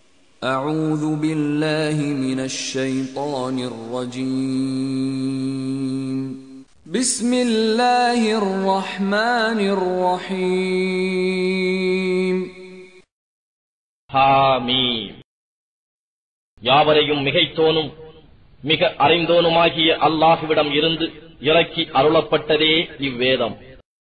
أعوذ بالله من الشيطان الرجيم بسم الله الرحمن الرحيم ஹாமீம் யாவரையும் மிகைத்தோனும் மிக அறிந்தோனுமாகிய அல்லாஹுவிடம் இருந்து இறக்கி அருளப்பட்டதே இவ்வேதம்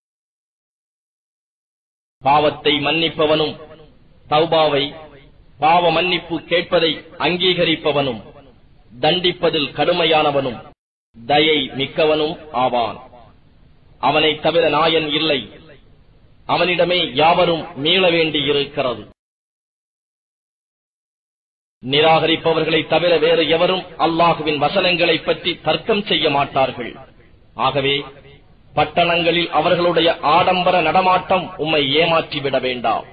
பாவத்தை மன்னிப்பவனும் தௌபாவை பாவ மன்னிப்பு கேட்பதை அங்கீகரிப்பவனும் தண்டிப்பதில் கடுமையானவனும் தயை மிக்கவனும் ஆவான் அவனைத் தவிர நாயன் இல்லை அவனிடமே யாவரும் மீள வேண்டியிருக்கிறது நிராகரிப்பவர்களைத் தவிர வேறு எவரும் அல்லாஹுவின் வசனங்களைப் பற்றி தர்க்கம் செய்ய மாட்டார்கள் ஆகவே பட்டணங்களில் அவர்களுடைய ஆடம்பர நடமாட்டம் உம்மை ஏமாற்றிவிட வேண்டாம்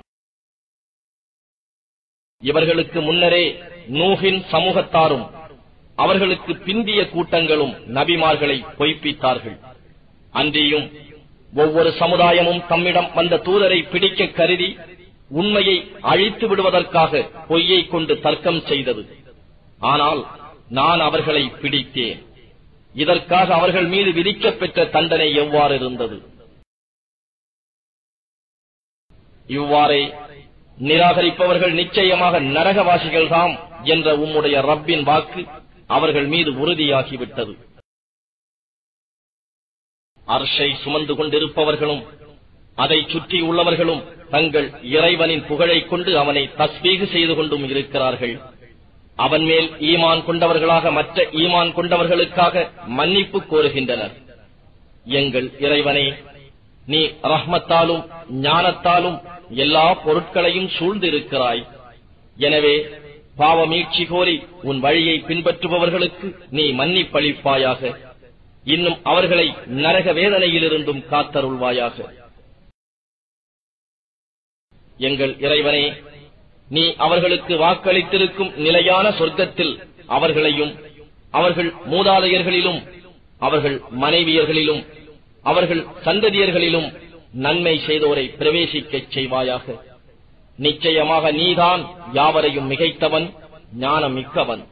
இவர்களுக்கு முன்னரே நூகின் சமூகத்தாரும் அவர்களுக்கு பிந்திய கூட்டங்களும் நபிமார்களை பொய்ப்பித்தார்கள் அன்றியும் ஒவ்வொரு சமுதாயமும் தம்மிடம் வந்த தூதரை பிடிக்க கருதி உண்மையை அழித்து விடுவதற்காக பொய்யை கொண்டு தர்க்கம் செய்தது ஆனால் நான் அவர்களை பிடித்தேன் இதற்காக அவர்கள் மீது விதிக்கப்பெற்ற தண்டனை எவ்வாறு இருந்தது இவ்வாறே நிராகரிப்பவர்கள் நிச்சயமாக நரகவாசிகள்தாம் என்ற உம்முடைய ரப்பின் வாக்கு அவர்கள் மீது உறுதியாகிவிட்டது அர்ஷை சுமந்து கொண்டிருப்பவர்களும் அதை சுற்றி உள்ளவர்களும் தங்கள் இறைவனின் புகழைக் கொண்டு அவனை தஸ்பீகு செய்து கொண்டும் இருக்கிறார்கள் அவன் மேல் ஈமான் கொண்டவர்களாக மற்ற ஈமான் கொண்டவர்களுக்காக மன்னிப்பு கோருகின்றனர் எங்கள் இறைவனே நீ ரஹ்மத்தாலும் ஞானத்தாலும் எல்லா பொருட்களையும் சூழ்ந்திருக்கிறாய் எனவே பாவமீட்சி கோரி உன் வழியை பின்பற்றுபவர்களுக்கு நீ மன்னிப்பளிப்பாயாக இன்னும் அவர்களை நரக வேதனையிலிருந்தும் காத்தருள்வாயாக எங்கள் இறைவனே நீ அவர்களுக்கு வாக்களித்திருக்கும் நிலையான சொர்க்கத்தில் அவர்களையும் அவர்கள் மூதாதையர்களிலும் அவர்கள் மனைவியர்களிலும் அவர்கள் சந்ததியர்களிலும் நன்மை செய்தோரை பிரவேசிக்கச் செய்வாயாக நிச்சயமாக நீதான் யாவரையும் மிகைத்தவன் ஞானம் மிக்கவன்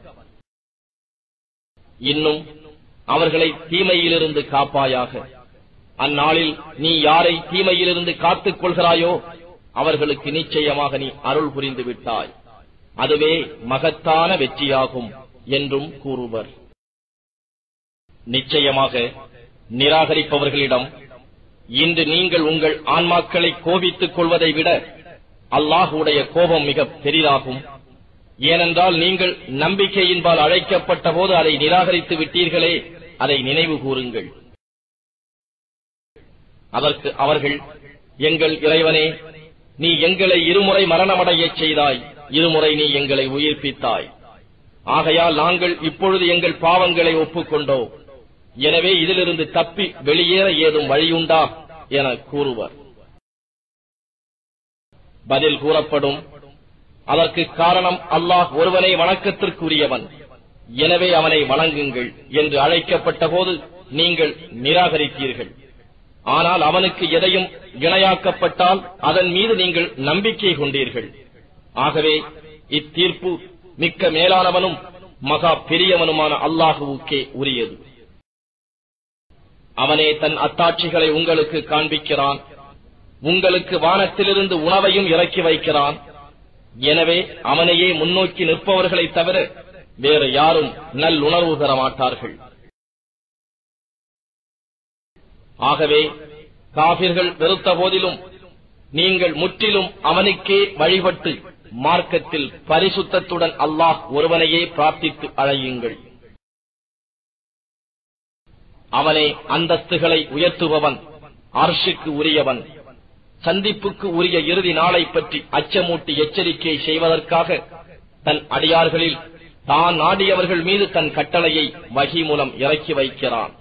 இன்னும் அவர்களை தீமையிலிருந்து காப்பாயாக அந்நாளில் நீ யாரை தீமையிலிருந்து காத்துக் கொள்கிறாயோ அவர்களுக்கு நிச்சயமாக நீ அருள் புரிந்து விட்டாய் அதுவே மகத்தான வெற்றியாகும் என்றும் கூறுவர் நிச்சயமாக நிராகரிப்பவர்களிடம் இன்று நீங்கள் உங்கள் ஆன்மாக்களை கோபித்துக் கொள்வதை விட அல்லாஹுடைய கோபம் மிக பெரிதாகும் ஏனென்றால் நீங்கள் நம்பிக்கையின்பால் அழைக்கப்பட்ட போது அதை நிராகரித்து விட்டீர்களே அதை நினைவு கூறுங்கள் அதற்கு அவர்கள் எங்கள் இறைவனே நீ எங்களை இருமுறை மரணமடையச் செய்தாய் இருமுறை நீ எங்களை உயிர்ப்பித்தாய் ஆகையால் நாங்கள் இப்பொழுது எங்கள் பாவங்களை ஒப்புக்கொண்டோம் எனவே இதிலிருந்து தப்பி வெளியேற ஏதும் வழியுண்டா என கூறுவர் பதில் கூறப்படும் அதற்கு காரணம் அல்லாஹ் ஒருவனை வணக்கத்திற்குரியவன் எனவே அவனை வணங்குங்கள் என்று அழைக்கப்பட்ட போது நீங்கள் நிராகரித்தீர்கள் ஆனால் அவனுக்கு எதையும் இணையாக்கப்பட்டால் அதன் மீது நீங்கள் நம்பிக்கை கொண்டீர்கள் ஆகவே இத்தீர்ப்பு மிக்க மேலானவனும் மகா பெரியவனுமான அல்லாஹுவுக்கே உரியது அவனே தன் அத்தாட்சிகளை உங்களுக்கு காண்பிக்கிறான் உங்களுக்கு வானத்திலிருந்து உணவையும் இறக்கி வைக்கிறான் எனவே அவனையே முன்னோக்கி நிற்பவர்களைத் தவிர வேறு யாரும் நல்லுணர்வு பெற மாட்டார்கள் ஆகவே காபிர்கள் வெறுத்த போதிலும் நீங்கள் முற்றிலும் அவனுக்கே வழிபட்டு மார்க்கத்தில் பரிசுத்தத்துடன் அல்லாஹ் ஒருவனையே பிரார்த்தித்து அழையுங்கள் அவனே அந்தஸ்துகளை உயர்த்துபவன் அர்ஷுக்கு உரியவன் சந்திப்புக்கு உரிய இறுதி நாளை பற்றி அச்சமூட்டி எச்சரிக்கை செய்வதற்காக தன் அடியார்களில் தான் நாடியவர்கள் மீது தன் கட்டளையை வகி மூலம் இறக்கி வைக்கிறான்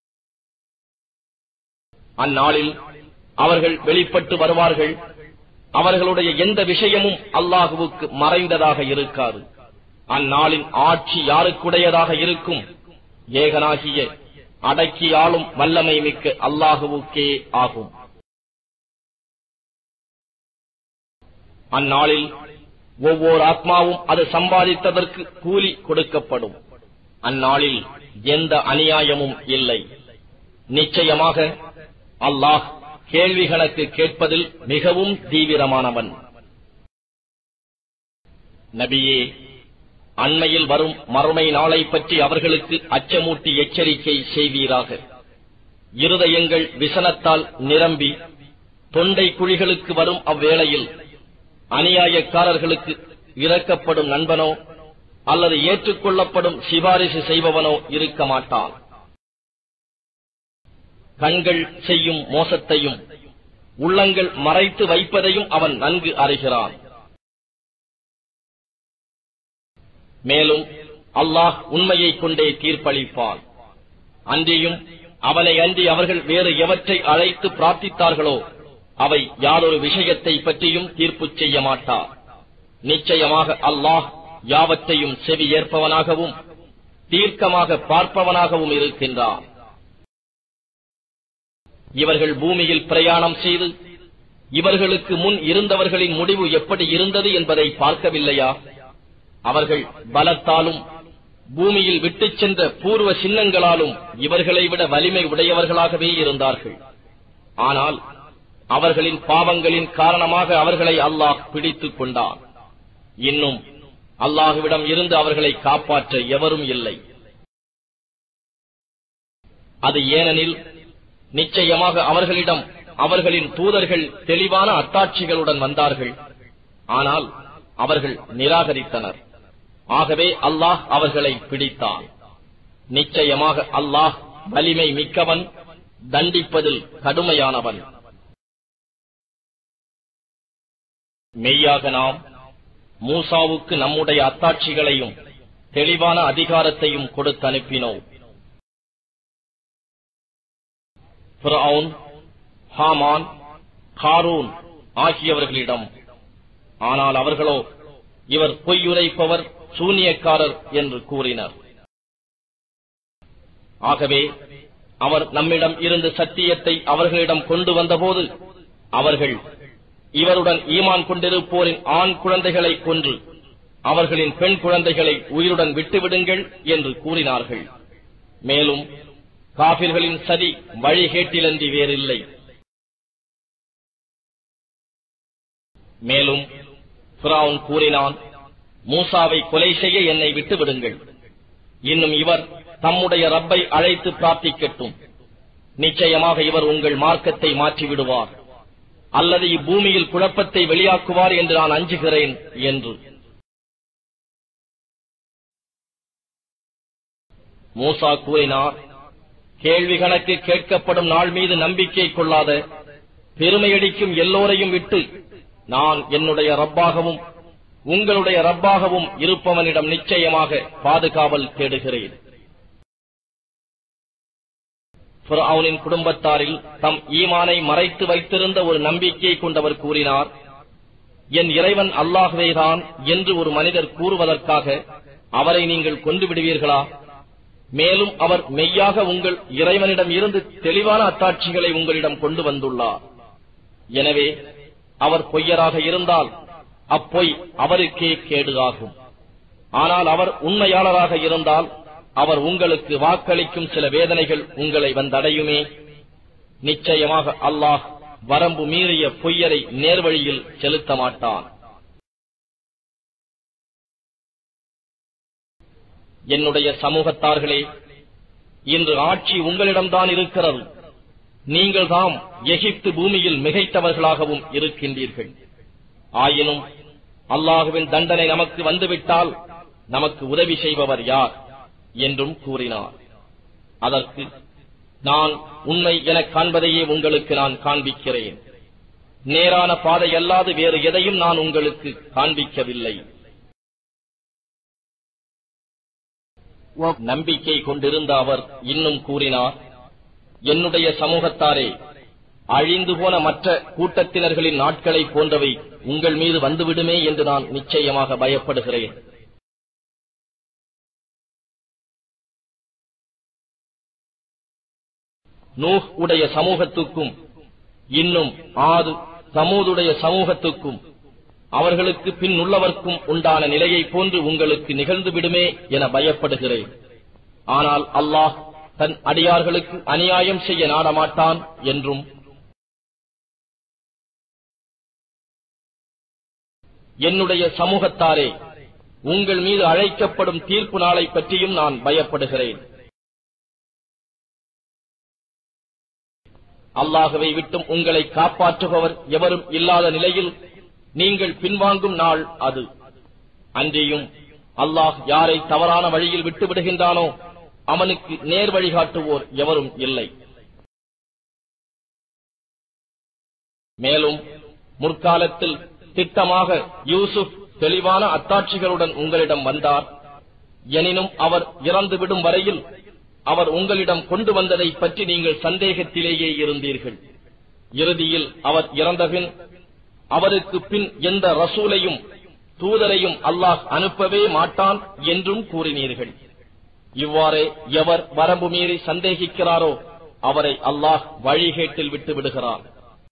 அந்நாளில் அவர்கள் வெளிப்பட்டு வருவார்கள் அவர்களுடைய எந்த விஷயமும் அல்லாஹுவுக்கு மறைந்ததாக இருக்காது அந்நாளின் ஆட்சி யாருக்குடையதாக இருக்கும் ஏகனாகிய அடக்கி ஆளும் வல்லமை மிக்க அல்லாஹுவுக்கே ஆகும் அந்நாளில் ஒவ்வொரு ஆத்மாவும் அது சம்பாதித்ததற்கு கூலி கொடுக்கப்படும் அந்நாளில் எந்த அநியாயமும் இல்லை நிச்சயமாக அல்லாஹ் கேள்வி கணக்கு கேட்பதில் மிகவும் தீவிரமானவன் நபியே அண்மையில் வரும் மறுமை நாளை பற்றி அவர்களுக்கு அச்சமூட்டி எச்சரிக்கை செய்வீராக இருதயங்கள் விசனத்தால் நிரம்பி தொண்டை குழிகளுக்கு வரும் அவ்வேளையில் அநியாயக்காரர்களுக்கு இறக்கப்படும் நண்பனோ அல்லது ஏற்றுக்கொள்ளப்படும் சிபாரிசு செய்பவனோ இருக்க மாட்டான் கண்கள் செய்யும் மோசத்தையும் உள்ளங்கள் மறைத்து வைப்பதையும் அவன் நன்கு அறிகிறான் மேலும் அல்லாஹ் உண்மையைக் கொண்டே தீர்ப்பளிப்பான் அன்றியும் அவனை அன்றி அவர்கள் வேறு எவற்றை அழைத்து பிரார்த்தித்தார்களோ அவை யாதொரு விஷயத்தை பற்றியும் தீர்ப்பு செய்ய மாட்டார் நிச்சயமாக அல்லாஹ் யாவற்றையும் செவி ஏற்பவனாகவும் தீர்க்கமாக பார்ப்பவனாகவும் இருக்கின்றான் இவர்கள் பூமியில் பிரயாணம் செய்து இவர்களுக்கு முன் இருந்தவர்களின் முடிவு எப்படி இருந்தது என்பதை பார்க்கவில்லையா அவர்கள் பலத்தாலும் பூமியில் விட்டுச் சென்ற பூர்வ சின்னங்களாலும் இவர்களை விட வலிமை உடையவர்களாகவே இருந்தார்கள் ஆனால் அவர்களின் பாவங்களின் காரணமாக அவர்களை அல்லாஹ் பிடித்துக் கொண்டான் இன்னும் அல்லாஹுவிடம் இருந்து அவர்களை காப்பாற்ற எவரும் இல்லை அது ஏனெனில் நிச்சயமாக அவர்களிடம் அவர்களின் தூதர்கள் தெளிவான அத்தாட்சிகளுடன் வந்தார்கள் ஆனால் அவர்கள் நிராகரித்தனர் ஆகவே அல்லாஹ் அவர்களை பிடித்தான் நிச்சயமாக அல்லாஹ் வலிமை மிக்கவன் தண்டிப்பதில் கடுமையானவன் மெய்யாக நாம் மூசாவுக்கு நம்முடைய அத்தாட்சிகளையும் தெளிவான அதிகாரத்தையும் கொடுத்து அனுப்பினோம் ஃபிரௌன், ஹாமான் காரூன் ஆகியவர்களிடம் ஆனால் அவர்களோ இவர் பொய்யுரைப்பவர் சூனியக்காரர் என்று கூறினர் ஆகவே அவர் நம்மிடம் இருந்து சத்தியத்தை அவர்களிடம் கொண்டு வந்தபோது அவர்கள் இவருடன் ஈமான் கொண்டிருப்போரின் ஆண் குழந்தைகளை கொன்று அவர்களின் பெண் குழந்தைகளை உயிருடன் விட்டுவிடுங்கள் என்று கூறினார்கள் மேலும் காபிர்களின் சதி வழிகேட்டிலன்றி வேறில்லை மேலும் ஃபிரௌன் கூறினான் மூசாவை கொலை செய்ய என்னை விட்டு விடுங்கள் இன்னும் இவர் தம்முடைய ரப்பை அழைத்து பிரார்த்திக்கட்டும் நிச்சயமாக இவர் உங்கள் மார்க்கத்தை மாற்றி விடுவார் அல்லது இப்பூமியில் குழப்பத்தை வெளியாக்குவார் என்று நான் அஞ்சுகிறேன் என்று மூசா கூறினார் கேள்வி கணக்கு கேட்கப்படும் நாள் மீது நம்பிக்கை கொள்ளாத பெருமையடிக்கும் எல்லோரையும் விட்டு நான் என்னுடைய ரப்பாகவும் உங்களுடைய ரப்பாகவும் இருப்பவனிடம் நிச்சயமாக பாதுகாவல் தேடுகிறேன் ஃபிரௌனின் குடும்பத்தாரில் தம் ஈமானை மறைத்து வைத்திருந்த ஒரு நம்பிக்கை கொண்டவர் கூறினார் என் இறைவன் அல்லாஹ்வேதான் என்று ஒரு மனிதர் கூறுவதற்காக அவரை நீங்கள் கொண்டு விடுவீர்களா மேலும் அவர் மெய்யாக உங்கள் இறைவனிடம் இருந்து தெளிவான அத்தாட்சிகளை உங்களிடம் கொண்டு வந்துள்ளார் எனவே அவர் பொய்யராக இருந்தால் அப்பொய் அவருக்கே கேடு ஆகும் ஆனால் அவர் உண்மையாளராக இருந்தால் அவர் உங்களுக்கு வாக்களிக்கும் சில வேதனைகள் உங்களை வந்தடையுமே நிச்சயமாக அல்லாஹ் வரம்பு மீறிய பொய்யரை நேர்வழியில் செலுத்த மாட்டான் என்னுடைய சமூகத்தார்களே இன்று ஆட்சி உங்களிடம்தான் இருக்கிறது நீங்கள் தாம் எகிப்து பூமியில் மிகைத்தவர்களாகவும் இருக்கின்றீர்கள் ஆயினும் அல்லாஹுவின் தண்டனை நமக்கு வந்துவிட்டால் நமக்கு உதவி செய்பவர் யார் என்றும் கூறினார் அதற்கு நான் உண்மை எனக் காண்பதையே உங்களுக்கு நான் காண்பிக்கிறேன் நேரான பாதை அல்லாது வேறு எதையும் நான் உங்களுக்கு காண்பிக்கவில்லை நம்பிக்கை கொண்டிருந்த அவர் இன்னும் கூறினார் என்னுடைய சமூகத்தாரே அழிந்து போன மற்ற கூட்டத்தினர்களின் நாட்களை போன்றவை உங்கள் மீது வந்துவிடுமே என்று நான் நிச்சயமாக பயப்படுகிறேன் நூஹ் உடைய சமூகத்துக்கும் இன்னும் ஆது சமூதுடைய சமூகத்துக்கும் அவர்களுக்கு பின் உள்ளவர்க்கும் உண்டான நிலையைப் போன்று உங்களுக்கு நிகழ்ந்துவிடுமே என பயப்படுகிறேன் ஆனால் அல்லாஹ் தன் அடியார்களுக்கு அநியாயம் செய்ய நாடமாட்டான் என்றும் என்னுடைய சமூகத்தாரே உங்கள் மீது அழைக்கப்படும் தீர்ப்பு நாளை பற்றியும் நான் பயப்படுகிறேன் அல்லாஹுவை விட்டும் உங்களை காப்பாற்றுபவர் எவரும் இல்லாத நிலையில் நீங்கள் பின்வாங்கும் நாள் அது அன்றியும் அல்லாஹ் யாரை தவறான வழியில் விட்டு விடுகின்றானோ அவனுக்கு நேர் வழிகாட்டுவோர் எவரும் இல்லை மேலும் முற்காலத்தில் திட்டமாக யூசுப் தெளிவான அத்தாட்சிகளுடன் உங்களிடம் வந்தார் எனினும் அவர் இறந்துவிடும் வரையில் அவர் உங்களிடம் கொண்டு வந்ததை பற்றி நீங்கள் சந்தேகத்திலேயே இருந்தீர்கள் இறுதியில் அவர் இறந்தபின் அவருக்கு பின் எந்த ரசூலையும் தூதரையும் அல்லாஹ் அனுப்பவே மாட்டான் என்றும் கூறினீர்கள் இவ்வாறே எவர் வரம்பு மீறி சந்தேகிக்கிறாரோ அவரை அல்லாஹ் வழிகேட்டில் விட்டு விடுகிறான்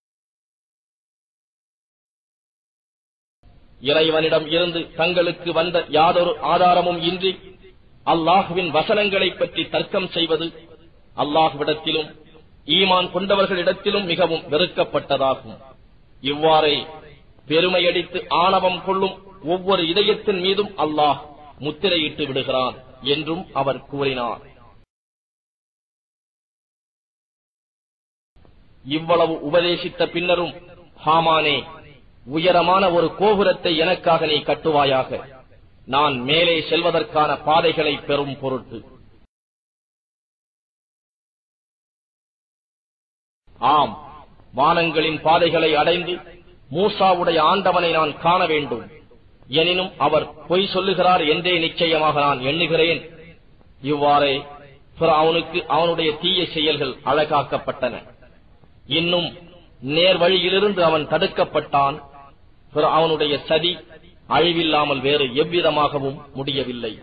இறைவனிடம் இருந்து தங்களுக்கு வந்த யாதொரு ஆதாரமும் இன்றி அல்லாஹுவின் வசனங்களைப் பற்றி தர்க்கம் செய்வது அல்லாஹ்விடத்திலும் ஈமான் கொண்டவர்களிடத்திலும் மிகவும் வெறுக்கப்பட்டதாகும் இவ்வாறே பெருமையடித்து ஆணவம் கொள்ளும் ஒவ்வொரு இதயத்தின் மீதும் அல்லாஹ் முத்திரையிட்டு விடுகிறான் என்றும் அவர் கூறினார் இவ்வளவு உபதேசித்த பின்னரும் ஹாமானே உயரமான ஒரு கோபுரத்தை எனக்காக நீ கட்டுவாயாக நான் மேலே செல்வதற்கான பாதைகளை பெறும் பொருட்டு ஆம் வானங்களின் பாதைகளை அடைந்து மூசாவுடைய ஆண்டவனை நான் காண வேண்டும் எனினும் அவர் பொய் சொல்லுகிறார் என்றே நிச்சயமாக நான் எண்ணுகிறேன் இவ்வாறே அவனுக்கு அவனுடைய தீய செயல்கள் அழகாக்கப்பட்டன இன்னும் நேர் வழியிலிருந்து அவன் தடுக்கப்பட்டான் அவனுடைய சதி அழிவில்லாமல் வேறு எவ்விதமாகவும் முடியவில்லை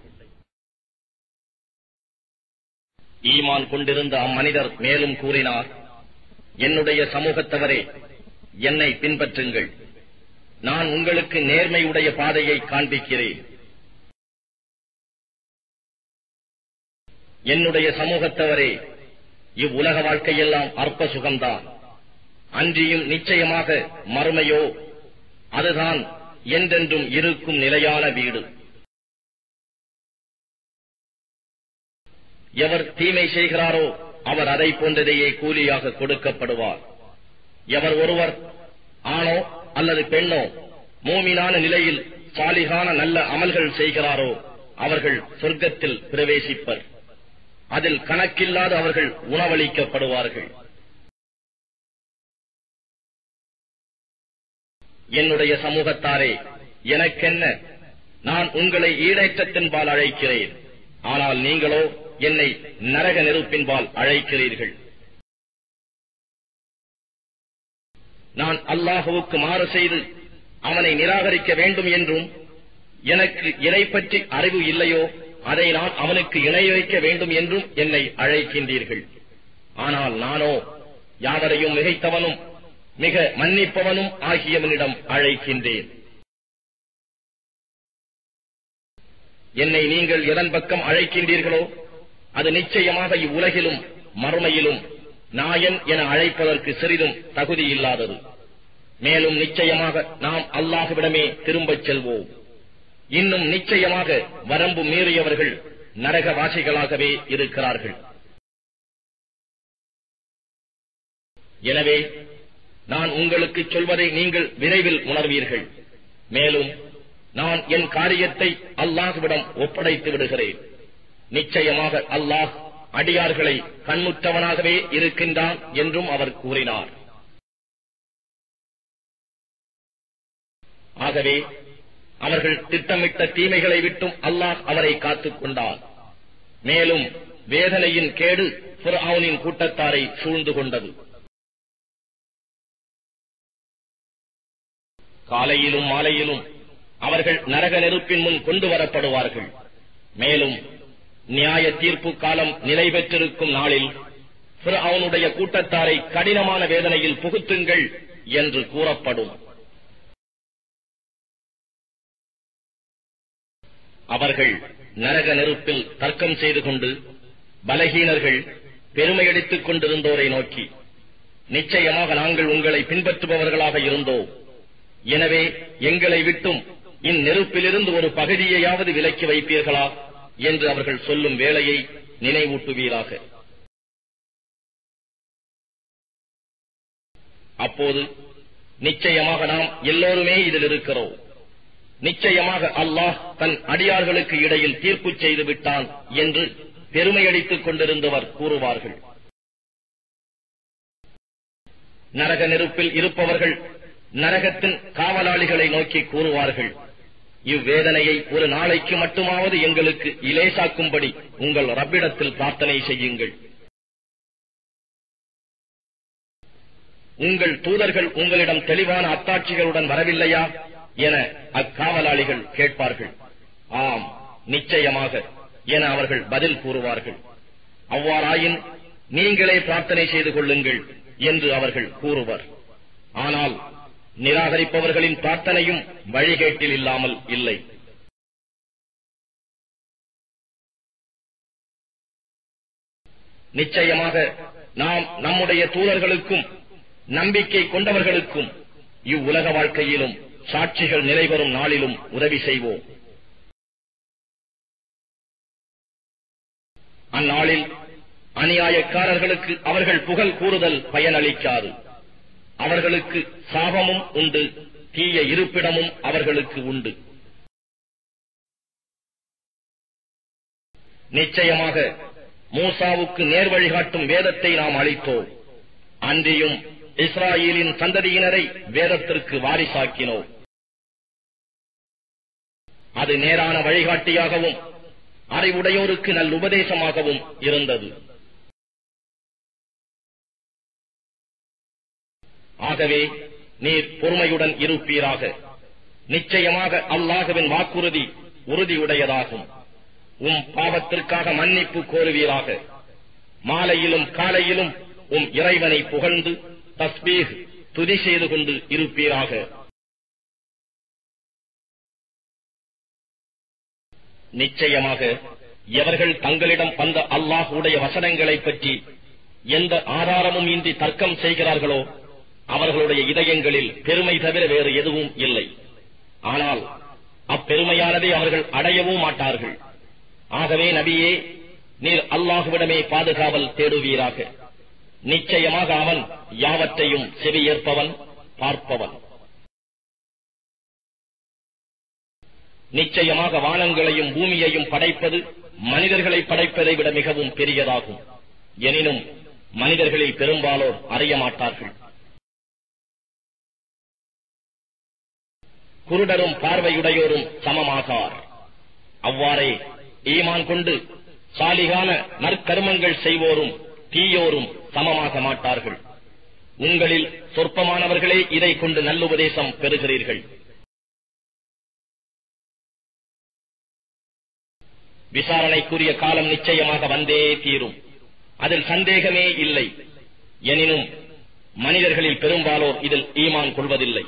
ஈமான் கொண்டிருந்த அம்மனிதர் மேலும் கூறினார் என்னுடைய சமூகத்தவரே என்னை பின்பற்றுங்கள் நான் உங்களுக்கு நேர்மையுடைய பாதையை காண்பிக்கிறேன் என்னுடைய சமூகத்தவரே இவ்வுலக வாழ்க்கையெல்லாம் அற்ப சுகம்தான் அன்றியும் நிச்சயமாக மறுமையோ அதுதான் என்றென்றும் இருக்கும் நிலையான வீடு எவர் தீமை செய்கிறாரோ அவர் அதை போன்றதையே கூலியாக கொடுக்கப்படுவார் எவர் ஒருவர் ஆணோ அல்லது பெண்ணோ மூமினான நிலையில் சாலிகான நல்ல அமல்கள் செய்கிறாரோ அவர்கள் சொர்க்கத்தில் பிரவேசிப்பர் அதில் கணக்கில்லாத அவர்கள் உணவளிக்கப்படுவார்கள் என்னுடைய சமூகத்தாரே எனக்கென்ன நான் உங்களை ஈடேற்றத்தின்பால் அழைக்கிறேன் ஆனால் நீங்களோ என்னை நரக நெருப்பின்பால் அழைக்கிறீர்கள் நான் அல்லாஹுவுக்கு மாறு செய்து அவனை நிராகரிக்க வேண்டும் என்றும் எனக்கு இணை பற்றி அறிவு இல்லையோ அதை நான் அவனுக்கு இணை வைக்க வேண்டும் என்றும் என்னை அழைக்கின்றீர்கள் ஆனால் நானோ யாவரையும் மிகைத்தவனும் மிக மன்னிப்பவனும் ஆகியவனிடம் அழைக்கின்றேன் என்னை நீங்கள் எதன் பக்கம் அழைக்கின்றீர்களோ அது நிச்சயமாக இவ்வுலகிலும் மறுமையிலும் நாயன் என அழைப்பதற்கு சிறிதும் தகுதியில்லாதது மேலும் நிச்சயமாக நாம் அல்லாஹுவிடமே திரும்பச் செல்வோம் இன்னும் நிச்சயமாக வரம்பு மீறியவர்கள் நரகவாசிகளாகவே இருக்கிறார்கள் எனவே நான் உங்களுக்கு சொல்வதை நீங்கள் விரைவில் உணர்வீர்கள் மேலும் நான் என் காரியத்தை அல்லாஹுவிடம் ஒப்படைத்து விடுகிறேன் நிச்சயமாக அல்லாஹ் அடியார்களை கண்முற்றவனாகவே இருக்கின்றான் என்றும் அவர் கூறினார் ஆகவே அவர்கள் திட்டமிட்ட தீமைகளை விட்டும் அல்லாஹ் அவரை காத்துக் கொண்டார் மேலும் வேதனையின் கேடு புறவுனின் கூட்டத்தாரை சூழ்ந்து கொண்டது காலையிலும் மாலையிலும் அவர்கள் நரக நெருப்பின் முன் கொண்டு வரப்படுவார்கள் மேலும் நியாய தீர்ப்பு காலம் நிலை பெற்றிருக்கும் நாளில் அவனுடைய கூட்டத்தாரை கடினமான வேதனையில் புகுத்துங்கள் என்று கூறப்படும் அவர்கள் நரக நெருப்பில் தர்க்கம் செய்து கொண்டு பலகீனர்கள் பெருமையடித்துக் கொண்டிருந்தோரை நோக்கி நிச்சயமாக நாங்கள் உங்களை பின்பற்றுபவர்களாக இருந்தோம் எனவே எங்களை விட்டும் இந்நெருப்பிலிருந்து ஒரு பகுதியையாவது விலக்கி வைப்பீர்களா என்று அவர்கள் சொல்லும் வேளையை நினைவூட்டுவீராக அப்போது நிச்சயமாக நாம் எல்லோருமே இதில் இருக்கிறோம் நிச்சயமாக அல்லாஹ் தன் அடியார்களுக்கு இடையில் தீர்ப்பு செய்து விட்டான் என்று பெருமையடித்துக் கொண்டிருந்தவர் கூறுவார்கள் நரக நெருப்பில் இருப்பவர்கள் நரகத்தின் காவலாளிகளை நோக்கி கூறுவார்கள் இவ்வேதனையை ஒரு நாளைக்கு மட்டுமாவது எங்களுக்கு இலேசாக்கும்படி உங்கள் ரப்பிடத்தில் பிரார்த்தனை செய்யுங்கள் உங்கள் தூதர்கள் உங்களிடம் தெளிவான அத்தாட்சிகளுடன் வரவில்லையா என அக்காவலாளிகள் கேட்பார்கள் ஆம் நிச்சயமாக என அவர்கள் பதில் கூறுவார்கள் அவ்வாறாயின் நீங்களே பிரார்த்தனை செய்து கொள்ளுங்கள் என்று அவர்கள் கூறுவர் ஆனால் நிராகரிப்பவர்களின் பிரார்த்தனையும் வழிகேட்டில் இல்லாமல் இல்லை நிச்சயமாக நாம் நம்முடைய தூதர்களுக்கும் நம்பிக்கை கொண்டவர்களுக்கும் இவ்வுலக வாழ்க்கையிலும் சாட்சிகள் நிலைவரும் நாளிலும் உதவி செய்வோம் அந்நாளில் அநியாயக்காரர்களுக்கு அவர்கள் புகழ் கூறுதல் பயனளிக்காது அவர்களுக்கு சாபமும் உண்டு தீய இருப்பிடமும் அவர்களுக்கு உண்டு நிச்சயமாக மூசாவுக்கு நேர் வழிகாட்டும் வேதத்தை நாம் அளித்தோம் அன்றியும் இஸ்ராயேலின் சந்ததியினரை வேதத்திற்கு வாரிசாக்கினோம் அது நேரான வழிகாட்டியாகவும் அறிவுடையோருக்கு நல் உபதேசமாகவும் இருந்தது ஆகவே நீர் பொறுமையுடன் இருப்பீராக நிச்சயமாக அல்லாஹுவின் வாக்குறுதி உறுதியுடையதாகும் உம் பாவத்திற்காக மன்னிப்பு கோருவீராக மாலையிலும் காலையிலும் உம் இறைவனை புகழ்ந்து தஸ்பீக் துதி செய்து கொண்டு இருப்பீராக நிச்சயமாக எவர்கள் தங்களிடம் வந்த அல்லாஹ் உடைய வசனங்களைப் பற்றி எந்த ஆதாரமும் இன்றி தர்க்கம் செய்கிறார்களோ அவர்களுடைய இதயங்களில் பெருமை தவிர வேறு எதுவும் இல்லை ஆனால் அப்பெருமையானதை அவர்கள் அடையவும் மாட்டார்கள் ஆகவே நபியே நீர் அல்லாஹுவிடமே பாதுகாவல் தேடுவீராக நிச்சயமாக அவன் யாவற்றையும் செவியேற்பவன் பார்ப்பவன் நிச்சயமாக வானங்களையும் பூமியையும் படைப்பது மனிதர்களை படைப்பதை விட மிகவும் பெரியதாகும் எனினும் மனிதர்களில் பெரும்பாலோர் அறிய மாட்டார்கள் குருடரும் பார்வையுடையோரும் சமமாகார் அவ்வாறே ஈமான் கொண்டு சாலிகான நற்கருமங்கள் செய்வோரும் தீயோரும் சமமாக மாட்டார்கள் உங்களில் சொற்பமானவர்களே இதை கொண்டு நல்லுபதேசம் பெறுகிறீர்கள் விசாரணைக்குரிய காலம் நிச்சயமாக வந்தே தீரும் அதில் சந்தேகமே இல்லை எனினும் மனிதர்களில் பெரும்பாலோர் இதில் ஈமான் கொள்வதில்லை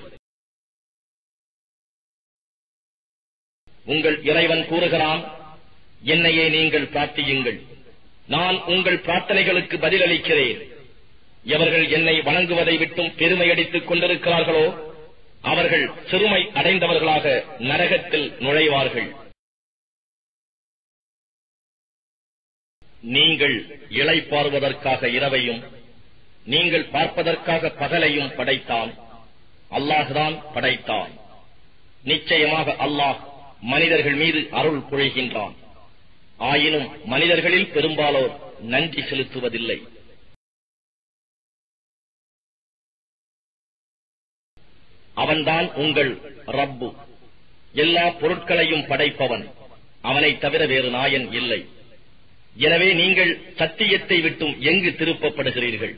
உங்கள் இறைவன் கூறுகிறான் என்னையே நீங்கள் பிரார்த்தியுங்கள் நான் உங்கள் பிரார்த்தனைகளுக்கு பதிலளிக்கிறேன் எவர்கள் என்னை வணங்குவதை விட்டும் பெருமையடித்துக் கொண்டிருக்கிறார்களோ அவர்கள் சிறுமை அடைந்தவர்களாக நரகத்தில் நுழைவார்கள் நீங்கள் இளைப்பாறுவதற்காக இரவையும் நீங்கள் பார்ப்பதற்காக பகலையும் படைத்தான் அல்லாஹ்தான் படைத்தான் நிச்சயமாக அல்லாஹ் மனிதர்கள் மீது அருள் பொழிகின்றான் ஆயினும் மனிதர்களில் பெரும்பாலோர் நன்றி செலுத்துவதில்லை அவன்தான் உங்கள் ரப்பு எல்லா பொருட்களையும் படைப்பவன் அவனைத் தவிர வேறு நாயன் இல்லை எனவே நீங்கள் சத்தியத்தை விட்டும் எங்கு திருப்பப்படுகிறீர்கள்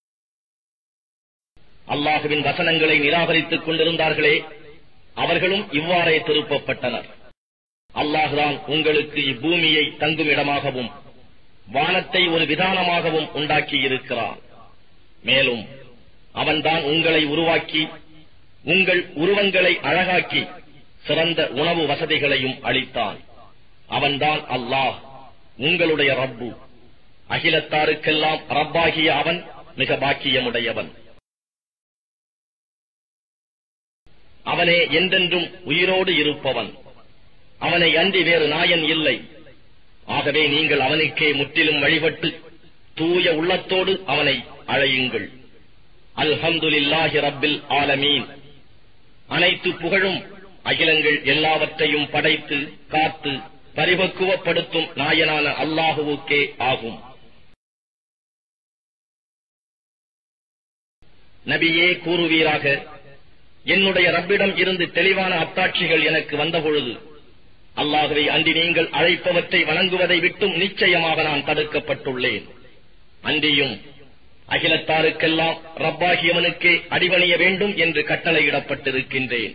அல்லாஹுவின் வசனங்களை நிராகரித்துக் கொண்டிருந்தார்களே அவர்களும் இவ்வாறே திருப்பப்பட்டனர் அல்லாஹுதான் உங்களுக்கு இப்பூமியை தங்கும் இடமாகவும் வானத்தை ஒரு விதானமாகவும் உண்டாக்கி இருக்கிறான் மேலும் அவன்தான் உங்களை உருவாக்கி உங்கள் உருவங்களை அழகாக்கி சிறந்த உணவு வசதிகளையும் அளித்தான் அவன்தான் அல்லாஹ் உங்களுடைய ரப்பு அகிலத்தாருக்கெல்லாம் ரப்பாகிய அவன் மிக பாக்கியமுடையவன் அவனே என்றென்றும் உயிரோடு இருப்பவன் அவனை அன்றி வேறு நாயன் இல்லை ஆகவே நீங்கள் அவனுக்கே முற்றிலும் வழிபட்டு தூய உள்ளத்தோடு அவனை அழையுங்கள் அல்ஹம்துலில்லாஹி ரப்பில் ஆலமீன் அனைத்து புகழும் அகிலங்கள் எல்லாவற்றையும் படைத்து காத்து பரிபக்குவப்படுத்தும் நாயனான அல்லாஹுவுக்கே ஆகும் நபியே கூறுவீராக என்னுடைய ரப்பிடம் இருந்து தெளிவான அத்தாட்சிகள் எனக்கு வந்தபொழுது அல்லாகவே அன்றி நீங்கள் அழைப்பவற்றை வணங்குவதை விட்டும் நிச்சயமாக நான் தடுக்கப்பட்டுள்ளேன் அன்றியும் அகிலத்தாருக்கெல்லாம் ரப்பாகியவனுக்கே அடிபணிய வேண்டும் என்று கட்டளையிடப்பட்டிருக்கின்றேன்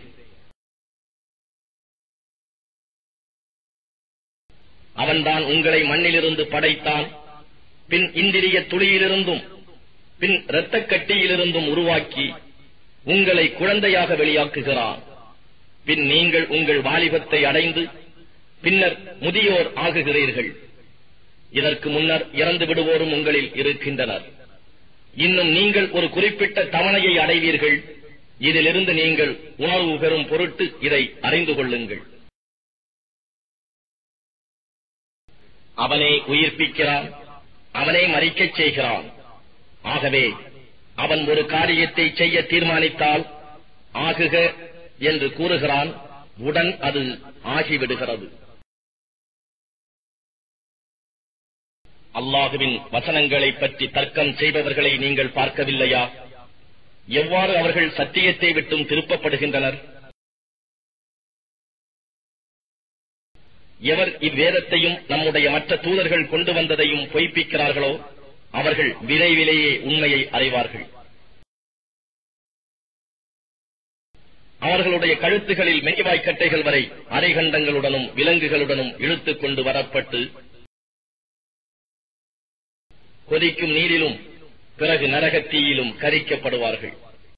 அவன்தான் உங்களை மண்ணிலிருந்து படைத்தான் பின் இந்திரிய துளியிலிருந்தும் பின் இரத்தக் கட்டியிலிருந்தும் உருவாக்கி உங்களை குழந்தையாக வெளியாக்குகிறான் பின் நீங்கள் உங்கள் வாலிபத்தை அடைந்து பின்னர் முதியோர் ஆகுகிறீர்கள் இதற்கு முன்னர் இறந்து விடுவோரும் உங்களில் இருக்கின்றனர் இன்னும் நீங்கள் ஒரு குறிப்பிட்ட தவணையை அடைவீர்கள் இதிலிருந்து நீங்கள் உணர்வு பெறும் பொருட்டு இதை அறிந்து கொள்ளுங்கள் அவனே உயிர்ப்பிக்கிறான் அவனே மறிக்கச் செய்கிறான் ஆகவே அவன் ஒரு காரியத்தை செய்ய தீர்மானித்தால் ஆகுக என்று கூறுகிறான் உடன் அது ஆகிவிடுகிறது அல்லாஹுவின் வசனங்களைப் பற்றி தர்க்கம் செய்பவர்களை நீங்கள் பார்க்கவில்லையா எவ்வாறு அவர்கள் சத்தியத்தை விட்டும் திருப்பப்படுகின்றனர் எவர் இவ்வேதத்தையும் நம்முடைய மற்ற தூதர்கள் கொண்டு வந்ததையும் பொய்ப்பிக்கிறார்களோ அவர்கள் விரைவிலேயே உண்மையை அறிவார்கள் அவர்களுடைய கழுத்துகளில் மெய்வாய்க்கட்டைகள் வரை அரைகண்டங்களுடனும் விலங்குகளுடனும் இழுத்துக் கொண்டு வரப்பட்டு கொதிக்கும் நீரிலும் பிறகு நரகத்தீயிலும் கரிக்கப்படுவார்கள்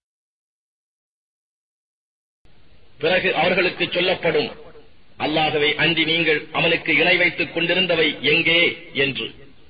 பிறகு அவர்களுக்கு சொல்லப்படும் அல்லாகவே அன்றி நீங்கள் அவனுக்கு இணை வைத்துக் கொண்டிருந்தவை எங்கே என்று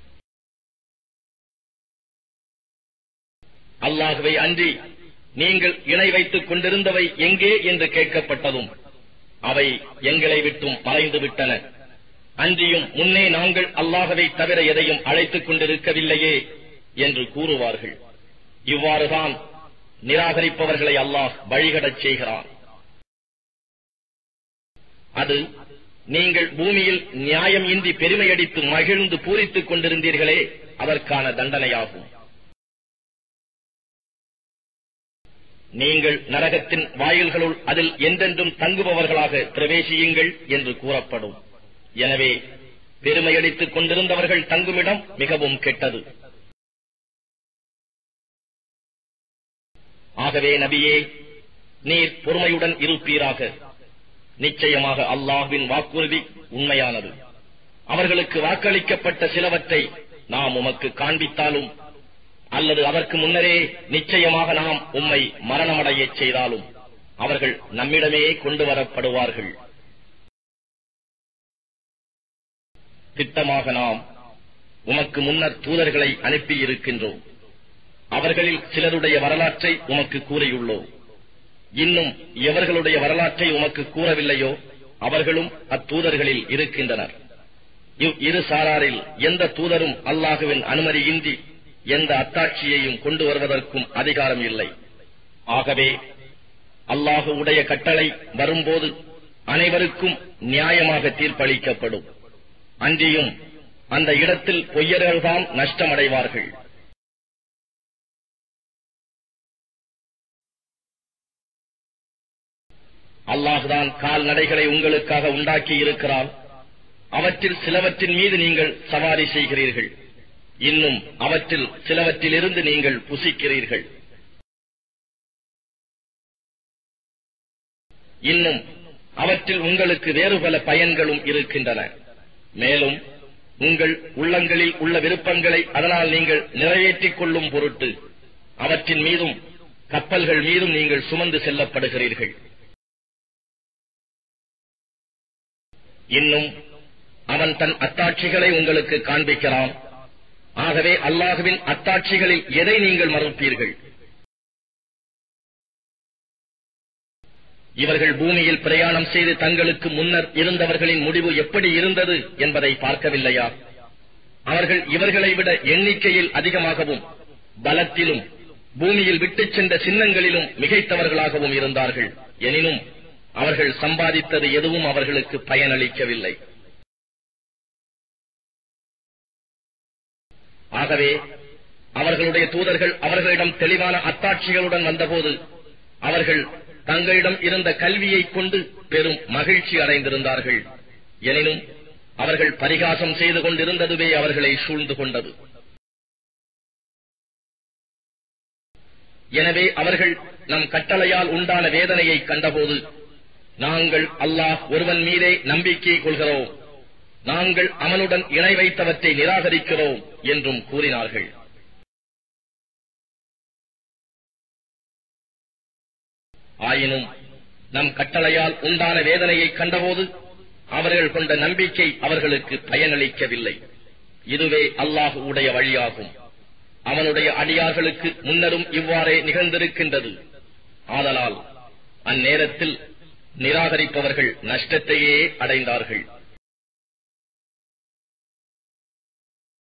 அல்லாகவே அன்றி நீங்கள் இணை வைத்துக் கொண்டிருந்தவை எங்கே என்று கேட்கப்பட்டதும் அவை எங்களை விட்டும் மறைந்து விட்டன அன்றியும் முன்னே நாங்கள் அல்லாகவை தவிர எதையும் அழைத்துக் கொண்டிருக்கவில்லையே என்று கூறுவார்கள் இவ்வாறுதான் நிராகரிப்பவர்களை அல்லாஹ் வழிகடச் செய்கிறான் அது நீங்கள் பூமியில் நியாயம் இன்றி பெருமையடித்து மகிழ்ந்து பூரித்துக் கொண்டிருந்தீர்களே அதற்கான தண்டனையாகும் நீங்கள் நரகத்தின் வாயில்களுள் அதில் என்றென்றும் தங்குபவர்களாக பிரவேசியுங்கள் என்று கூறப்படும் எனவே பெருமையடித்துக் கொண்டிருந்தவர்கள் தங்குமிடம் மிகவும் கெட்டது ஆகவே நபியே நீர் பொறுமையுடன் இருப்பீராக நிச்சயமாக அல்லாஹ்வின் வாக்குறுதி உண்மையானது அவர்களுக்கு வாக்களிக்கப்பட்ட சிலவற்றை நாம் உமக்கு காண்பித்தாலும் அல்லது அதற்கு முன்னரே நிச்சயமாக நாம் உம்மை மரணமடையச் செய்தாலும் அவர்கள் நம்மிடமே கொண்டு வரப்படுவார்கள் திட்டமாக நாம் உமக்கு முன்னர் தூதர்களை அனுப்பியிருக்கின்றோம் அவர்களில் சிலருடைய வரலாற்றை உமக்கு கூறியுள்ளோம் இன்னும் எவர்களுடைய வரலாற்றை உமக்கு கூறவில்லையோ அவர்களும் அத்தூதர்களில் இருக்கின்றனர் இவ் இரு சாராரில் எந்த தூதரும் அல்லாஹுவின் அனுமதியின்றி எந்த அத்தாட்சியையும் கொண்டு வருவதற்கும் அதிகாரம் இல்லை ஆகவே அல்லாஹு உடைய கட்டளை வரும்போது அனைவருக்கும் நியாயமாக தீர்ப்பளிக்கப்படும் அன்றியும் அந்த இடத்தில் பொய்யர்கள்தான் நஷ்டமடைவார்கள் அல்லாஹுதான் கால்நடைகளை உங்களுக்காக உண்டாக்கி இருக்கிறான் அவற்றில் சிலவற்றின் மீது நீங்கள் சவாரி செய்கிறீர்கள் இன்னும் அவற்றில் சிலவற்றிலிருந்து நீங்கள் புசிக்கிறீர்கள் இன்னும் அவற்றில் உங்களுக்கு வேறு பல பயன்களும் இருக்கின்றன மேலும் உங்கள் உள்ளங்களில் உள்ள விருப்பங்களை அதனால் நீங்கள் நிறைவேற்றிக் கொள்ளும் பொருட்டு அவற்றின் மீதும் கப்பல்கள் மீதும் நீங்கள் சுமந்து செல்லப்படுகிறீர்கள் இன்னும் அவன் தன் அத்தாட்சிகளை உங்களுக்கு காண்பிக்கிறான் ஆகவே அல்லாஹுவின் அத்தாட்சிகளில் எதை நீங்கள் மறுப்பீர்கள் இவர்கள் பூமியில் பிரயாணம் செய்து தங்களுக்கு முன்னர் இருந்தவர்களின் முடிவு எப்படி இருந்தது என்பதை பார்க்கவில்லையா அவர்கள் இவர்களை விட எண்ணிக்கையில் அதிகமாகவும் பலத்திலும் பூமியில் விட்டுச் சென்ற சின்னங்களிலும் மிகைத்தவர்களாகவும் இருந்தார்கள் எனினும் அவர்கள் சம்பாதித்தது எதுவும் அவர்களுக்கு பயனளிக்கவில்லை ஆகவே அவர்களுடைய தூதர்கள் அவர்களிடம் தெளிவான அத்தாட்சிகளுடன் வந்தபோது அவர்கள் தங்களிடம் இருந்த கல்வியைக் கொண்டு பெரும் மகிழ்ச்சி அடைந்திருந்தார்கள் எனினும் அவர்கள் பரிகாசம் செய்து கொண்டிருந்ததுவே அவர்களை சூழ்ந்து கொண்டது எனவே அவர்கள் நம் கட்டளையால் உண்டான வேதனையை கண்டபோது நாங்கள் அல்லாஹ் ஒருவன் மீதே நம்பிக்கை கொள்கிறோம் நாங்கள் அவனுடன் இணை வைத்தவற்றை நிராகரிக்கிறோம் என்றும் கூறினார்கள் ஆயினும் நம் கட்டளையால் உண்டான வேதனையை கண்டபோது அவர்கள் கொண்ட நம்பிக்கை அவர்களுக்கு பயனளிக்கவில்லை இதுவே அல்லாஹ் உடைய வழியாகும் அவனுடைய அடியார்களுக்கு முன்னரும் இவ்வாறே நிகழ்ந்திருக்கின்றது ஆதலால் அந்நேரத்தில் நிராகரிப்பவர்கள் நஷ்டத்தையே அடைந்தார்கள்